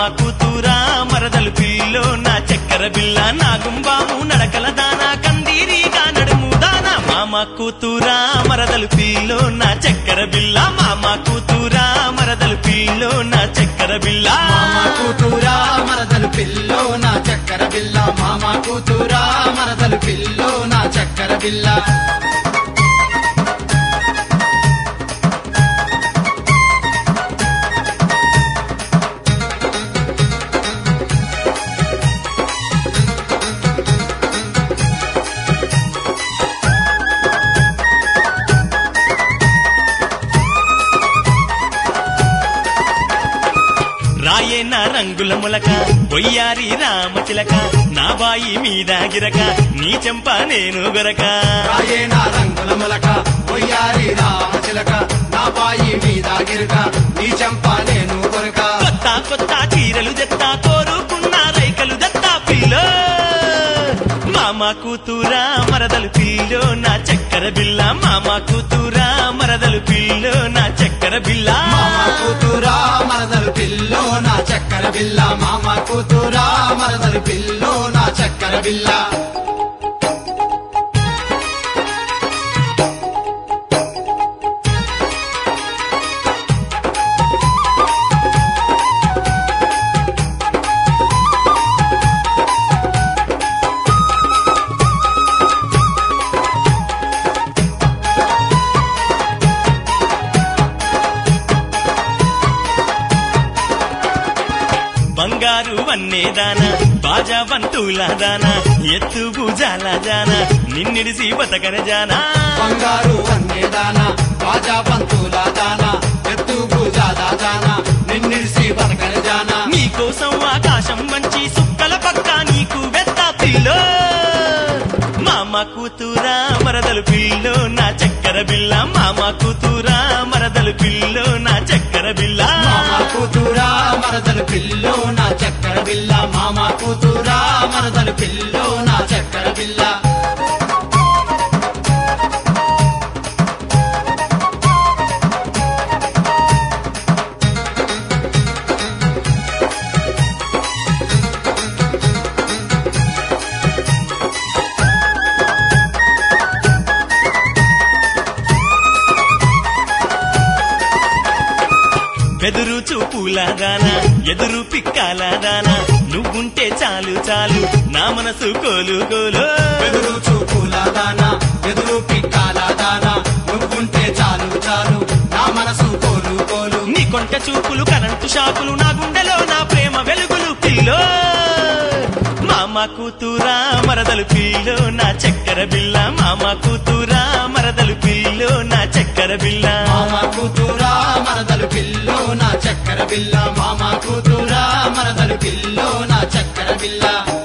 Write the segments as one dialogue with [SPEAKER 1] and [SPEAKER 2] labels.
[SPEAKER 1] కూతురా మరదలు పిల్లో నా చక్కెర బిల్ల నా గుంబాము నడకల దానా కందీరిగా నడుము దానా మామ కూతురా మరదలు పిల్లో నా చక్కెర బిల్ల మామ కూతురా మరదలు పిల్లో నా చక్కెర బిల్ల
[SPEAKER 2] మామ కూతురా మరదలు పిల్లో నా చక్కెర బిల్ల మామ కూతురా మరదలు పిల్లో నా చక్కెర బిల్ల
[SPEAKER 1] రాయే నా రంగుల ములక బొయ్యారి రామచిలక నా బాయి మీద గిరక నీ చెంప నేను గొరక
[SPEAKER 2] రాయే నా రంగుల మొలక ఒయ్యారి రామచిలక నా బాయి మీద గిరుక నీ చంప నేను కొరక
[SPEAKER 1] కొత్త కొత్త చీరలు దత్తా కోరుకున్న రైకలు దత్తా పిల్లో మామ కూతురా మరదలు పిల్లో నా చక్కెర బిల్ల మామ కూతురా మరదలు పిల్లో నా చక్కెర బిల్ల
[SPEAKER 2] మామ కూతురా మరదలు పిల్లో నా చక్కెర బిల్ల మామ కూతురా మరదలు పిల్లో నా చక్కెర బిల్ల
[SPEAKER 1] బంగారు వన్నేదాన బాజా బంతుల దాన ఎత్తు భుజాల జాన నిన్నిడిసి బతకన జానా
[SPEAKER 2] బంగారు అన్నేదాన బాజా పంతుల దాన ఎత్తు భుజాల దాన నిన్నిడిసి బతకని జాన
[SPEAKER 1] నీకోసం ఆకాశం మంచి సుక్కల పక్క నీకు వెత్త పిల్లో మామ కూతురా మరదలు పిల్లో నా చక్కెర బిల్ల మామ కూతురా మరదలు పిల్లో నా చక్కెర బిల్ల
[SPEAKER 2] మామ కూతురా మరదలు పిల్లో నా చక్కెర బిల్ల మామ కూతురా మరదలు పిల్లో నా చక్కెర బిల్ల
[SPEAKER 1] బెదురు చూపుల దాన ఎదురు పిక్కాల దాన నువ్వుంటే చాలు చాలు నా మనసు కోలు కోలు
[SPEAKER 2] ఎదురు చూపుల దాన ఎదురు పిక్కాల దాన నువ్వుంటే చాలు చాలు నా మనసు కోలు కోలు
[SPEAKER 1] నీ కొంట చూపులు కరెంటు షాకులు నా గుండెలో నా ప్రేమ వెలుగులు పిల్లో మామ కూతురా మరదలు పిల్లో నా చక్కెర బిల్ల మామ కూతురా మరదలు పిల్లో నా చక్కెర బిల్ల
[SPEAKER 2] మామ కూతురా మరదలు పిల్లో నా చక్కెర బిల్ల మామ కూతురా మరదలు పిల్లో నా చక్కెర బిల్ల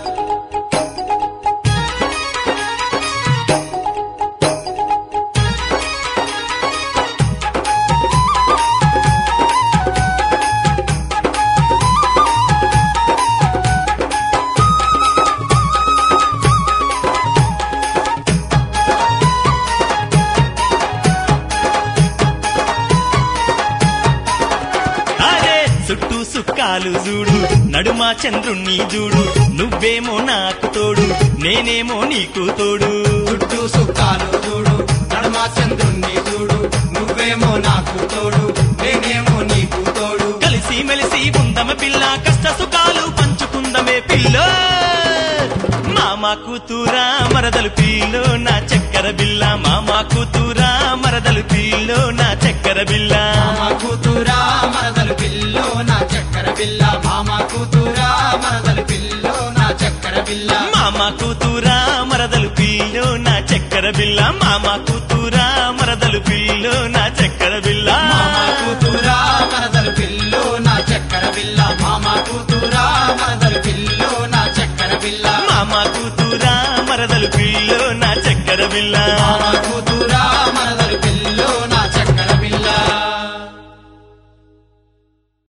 [SPEAKER 1] అరే చుట్టూ సుక్కాలు చూడు నడుమా చంద్రుణ్ణి చూడు నువ్వేమో నాకు తోడు నేనేమో నీకు తోడు
[SPEAKER 2] చుట్టూ సుఖాలు చూడు నడమా చంద్రుణ్ణి చూడు నువ్వేమో నాకు తోడు నేనేమో నీకు తోడు
[SPEAKER 1] కలిసి మెలిసి ఉందమ పిల్ల కష్ట సుఖాలు పంచుకుందమే పిల్ల మామ కూతురా మరదలు పిల్లో నా చక్కెర బిల్ల మామ కూతురా మరదలు పిల్లో నా చక్కెర బిల్ల
[SPEAKER 2] మామ కూతురా మరదలు పిల్లో నా చక్కెర బిల్ల మామ కూతురా మరదలు పిల్లో నా చక్కెర బిల్ల
[SPEAKER 1] మామ కూతురా మరదలు పిల్లో నా చక్కెర బిల్ల మామ కూతురా మరదలు పిల్లో నా చక్కెర బిల్ల
[SPEAKER 2] మామ కూతురా మరదలు పిల్లో నా చక్కెర బిల్ల మామ కూతురా మరదలు పిల్లో నా చక్కెర బిల్ల
[SPEAKER 1] మామ కూతురా మరదలు పిల్లో నా చక్కెర